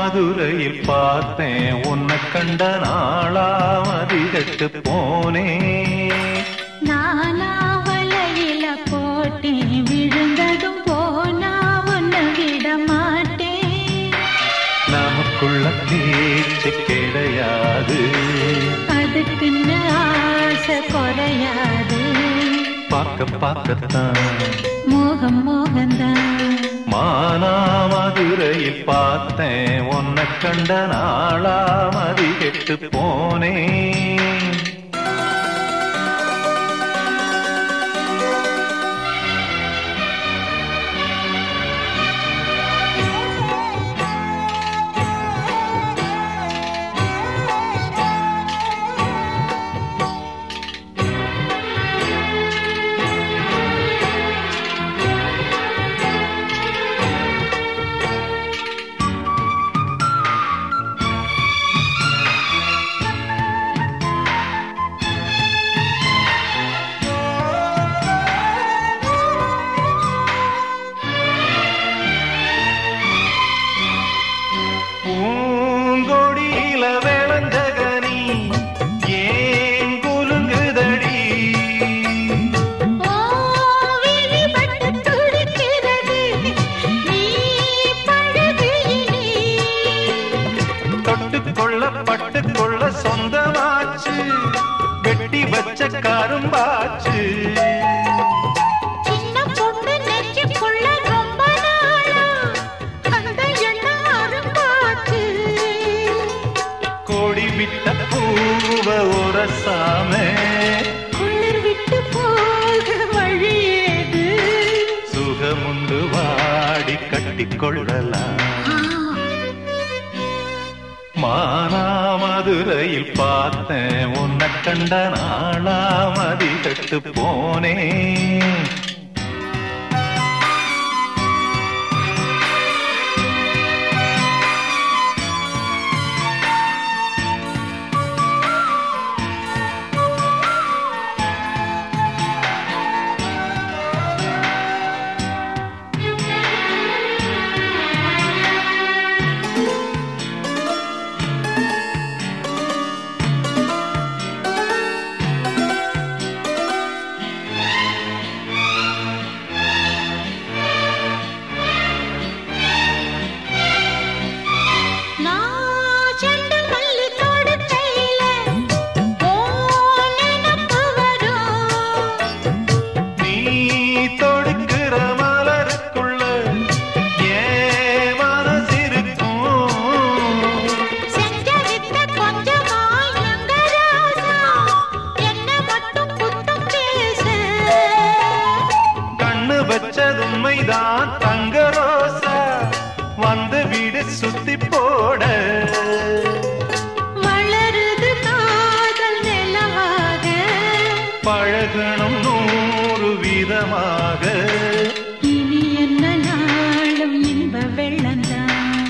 மதுரையில் பார்த்தேன் உன்னை கண்ட நாளாம் அதிகட்டு போனேன் நானா வலையில போட்டேன் விழுந்ததும் போனா ஒன்னு விட மாட்டேன் நமக்குள்ள பேச்சு கிடையாது அதுக்குன்னு ஆசை குறையாது பார்க்க பார்க்கத்தான் மோகம் மோகந்தான் மானா மதுரையில் பார்த்தேன் உன்னை கண்ட நாளாம் அதிகட்டு போனேன் பூங்கொடியில விளைஞ்சகனி ஏன் குலுங்குதடி ஓ விழிபட்டு துடிக்கிறது நீ பழகுயினி தொட்டுக்கொள்ள பட்டுக்கொள்ள சொந்தமாச்சு வெட்டி வச்ச கரும்பாச்சு சின்ன பொண்ணு நெஞ்சுக்குள்ள ரொம்ப நாளா அந்த எண்ணம் அரும்பாச்சு கோடி விட்ட பூவ உரசாம குளிர் விட்டு போக வழியேது சுகமுண்டு வாடி கட்டிக்கொள்ளலாம் மானா மதுரையில் பார்த்தேன் உன்னை கண்ட நாளாம் அதிகட்டு போனேன் நான் செண்டு மல்லி தொடுக்கையில ஓ நினப்பு வரும் நீ தொடுக்கிற மலருக்குள்ள ஏன் மனசிருக்கும் செஞ்ச வித்த கொஞ்சமா எங்க ராசா என்ன மட்டும் குத்தம் பேச கண்ணு வச்சது உண்மைதான் தங்க ரோசா வந்து வீடு சுத்தி போட வளருது காதல் நிலவாக பழகணும் நூறு விதமாக இனி என்ன நாளும் இன்ப வெள்ளந்தான்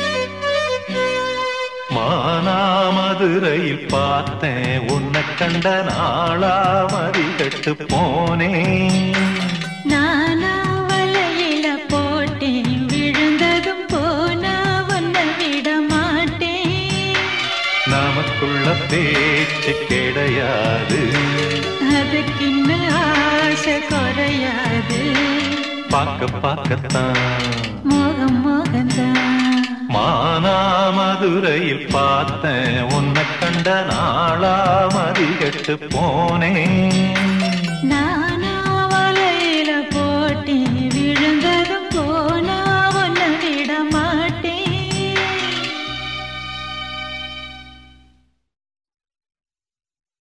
மானாமதுரையில் பார்த்தேன் உன்னை கண்ட நாளாம் அதிகட்டு போனேன் நானா வலையில போட்டேன் விழுந்ததும் போனா ஒன்ன விட மாட்டேன் நமக்குள்ள பேச்சு கிடையாது அதுக்கு இன்னும் ஆசை குறையாது பார்க்க பார்க்கத்தான் மோகம் மோகந்தான் மானாமதுரையில் பார்த்தேன் உன்னை கண்ட நாளாம் அதிகட்டு போனேன் நான்